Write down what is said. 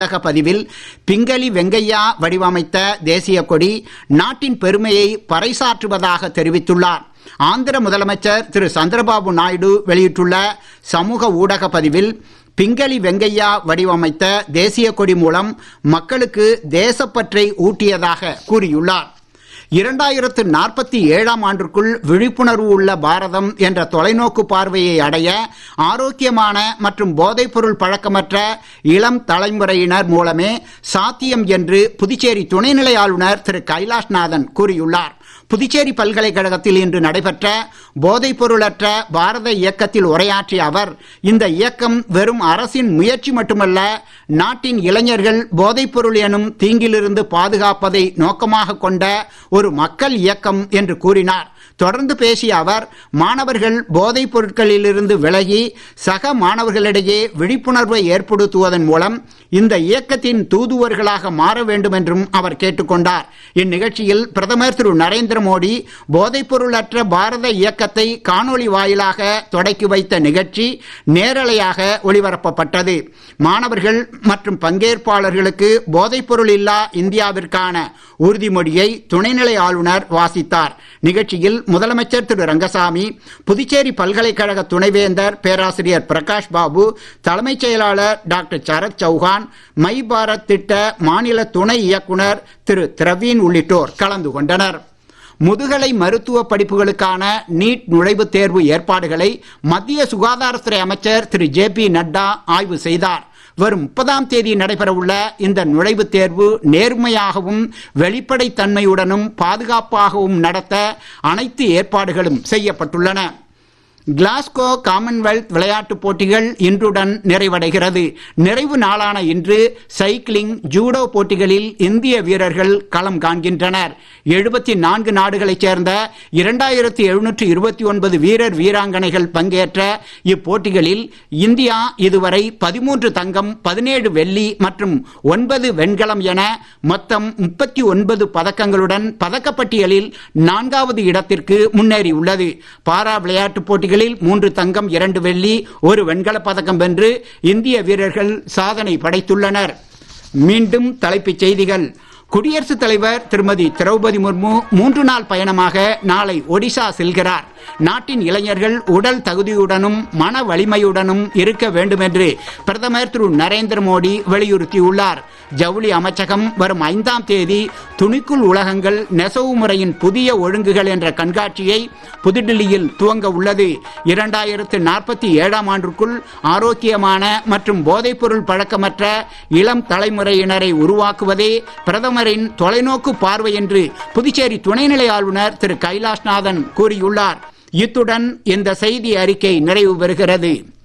ஊடக பதிவில் பிங்களி வெங்கையா வடிவமைத்த தேசிய கொடி நாட்டின் பெருமையை பறைசாற்றுவதாக தெரிவித்துள்ளார் ஆந்திர முதலமைச்சர் திரு சந்திரபாபு நாயுடு வெளியிட்டுள்ள சமூக ஊடக பதிவில் பிங்களி வெங்கையா வடிவமைத்த தேசிய கொடி மூலம் மக்களுக்கு தேசப்பற்றை ஊட்டியதாக கூறியுள்ளார் இரண்டாயிரத்து நாற்பத்தி ஏழாம் ஆண்டிற்குள் விழிப்புணர்வு உள்ள பாரதம் என்ற தொலைநோக்கு பார்வையை அடைய ஆரோக்கியமான மற்றும் போதைப்பொருள் பழக்கமற்ற இளம் தலைமுறையினர் மூலமே சாத்தியம் என்று புதுச்சேரி துணைநிலை ஆளுநர் திரு கைலாஷ்நாதன் கூறியுள்ளார் புதுச்சேரி பல்கலைக்கழகத்தில் இன்று நடைபெற்ற போதைப் பொருளற்ற பாரத இயக்கத்தில் உரையாற்றிய அவர் இந்த இயக்கம் வெறும் அரசின் முயற்சி மட்டுமல்ல நாட்டின் இளைஞர்கள் போதைப் பொருள் எனும் தீங்கிலிருந்து பாதுகாப்பதை நோக்கமாக கொண்ட ஒரு மக்கள் இயக்கம் என்று கூறினார் தொடர்ந்து பேசிய அவர் மாணவர்கள் போதைப் பொருட்களிலிருந்து விலகி சக மாணவர்களிடையே விழிப்புணர்வை ஏற்படுத்துவதன் மூலம் இந்த இயக்கத்தின் தூதுவர்களாக மாற வேண்டும் என்றும் அவர் கேட்டுக்கொண்டார் இந்நிகழ்ச்சியில் பிரதமர் திரு நரேந்திர மோடி போதைப்பொருளற்ற பாரத இயக்கத்தை காணொளி வாயிலாக தொடக்கி வைத்த நிகழ்ச்சி நேரலையாக ஒளிபரப்பப்பட்டது மாணவர்கள் மற்றும் பங்கேற்பாளர்களுக்கு போதைப்பொருள் இல்லா இந்தியாவிற்கான உறுதிமொழியை துணைநிலை ஆளுநர் வாசித்தார் நிகழ்ச்சியில் முதலமைச்சர் திரு ரங்கசாமி புதுச்சேரி பல்கலைக்கழக துணைவேந்தர் பேராசிரியர் பிரகாஷ் பாபு தலைமைச் செயலாளர் டாக்டர் சரத் சௌஹான் மை பாரத் திட்ட மாநில துணை இயக்குனர் திரு திரவீன் உள்ளிட்டோர் கலந்து கொண்டனர் முதுகலை மருத்துவ படிப்புகளுக்கான நீட் நுழைவுத் தேர்வு ஏற்பாடுகளை மத்திய சுகாதாரத்துறை அமைச்சர் திரு ஜே பி நட்டா ஆய்வு செய்தார் வரும் முப்பதாம் தேதி நடைபெறவுள்ள இந்த நுழைவுத் தேர்வு நேர்மையாகவும் வெளிப்படைத்தன்மையுடனும் பாதுகாப்பாகவும் நடத்த அனைத்து ஏற்பாடுகளும் செய்யப்பட்டுள்ளன கிளாஸ்கோ காமன்வெல்த் விளையாட்டுப் போட்டிகள் இன்றுடன் நிறைவடைகிறது நிறைவு நாளான இன்று சைக்கிளிங் ஜூடோ போட்டிகளில் இந்திய வீரர்கள் களம் காண்கின்றனர் எழுபத்தி நான்கு நாடுகளைச் சேர்ந்த இரண்டாயிரத்தி எழுநூற்று இருபத்தி ஒன்பது வீரர் வீராங்கனைகள் பங்கேற்ற இப்போட்டிகளில் இந்தியா இதுவரை பதிமூன்று தங்கம் பதினேழு வெள்ளி மற்றும் ஒன்பது வெண்கலம் என மொத்தம் முப்பத்தி ஒன்பது பதக்கங்களுடன் பதக்கப்பட்டியலில் நான்காவது இடத்திற்கு முன்னேறியுள்ளது பாரா விளையாட்டுப் போட்டிகளில் மூன்று தங்கம் இரண்டு வெள்ளி ஒரு வெண்கலப் பதக்கம் வென்று இந்திய வீரர்கள் சாதனை படைத்துள்ளனர் மீண்டும் தலைப்புச் செய்திகள் குடியரசுத் தலைவர் திருமதி திரௌபதி முர்மு மூன்று நாள் பயணமாக நாளை ஒடிசா செல்கிறார் நாட்டின் இளைஞர்கள் உடல் தகுதியுடனும் மன வலிமையுடனும் இருக்க வேண்டும் என்று பிரதமர் திரு நரேந்திர மோடி வலியுறுத்தியுள்ளார் ஜவுளி அமைச்சகம் வரும் ஐந்தாம் தேதி துணிக்குள் உலகங்கள் நெசவு முறையின் புதிய ஒழுங்குகள் என்ற கண்காட்சியை புதுடில்லியில் துவங்க உள்ளது இரண்டாயிரத்து நாற்பத்தி ஏழாம் ஆண்டிற்குள் ஆரோக்கியமான மற்றும் போதைப்பொருள் பழக்கமற்ற இளம் தலைமுறையினரை உருவாக்குவதே பிரதமரின் தொலைநோக்கு பார்வை என்று புதுச்சேரி துணைநிலை ஆளுநர் திரு கைலாஷ்நாதன் கூறியுள்ளார் இத்துடன் இந்த செய்தி அறிக்கை நிறைவு பெறுகிறது